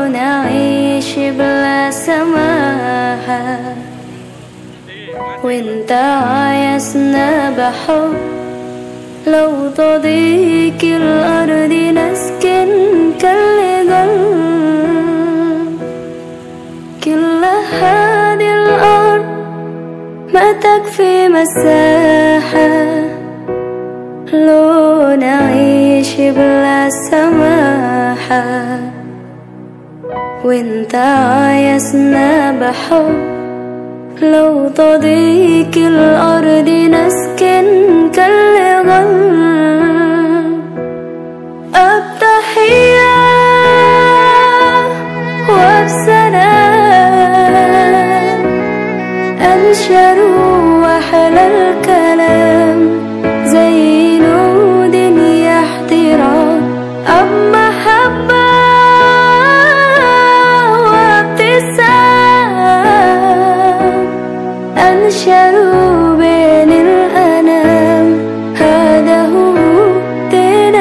نعيش بلا سماحة وانت عايزنا بحب لو تضيق الأرض نسكن كالجل كل هذه الأرض ما تكفي مساحة لو نعيش بلا سماحة وانت عايزنا بحب لو تضيق الأرض نسكن كالغل التحية وبسلام أنشروا أحلى الكلام زي نود احترام أب محبة وابتسام أنشروا بين الأنام هذا هو دين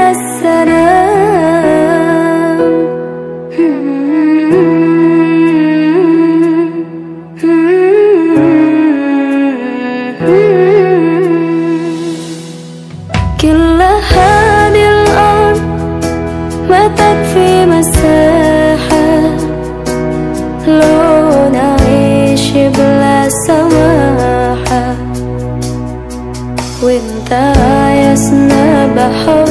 السلام كل هذه الأرض ما تكفي مساحة لو نعيش بلا سماحة وانت عايزنا بحب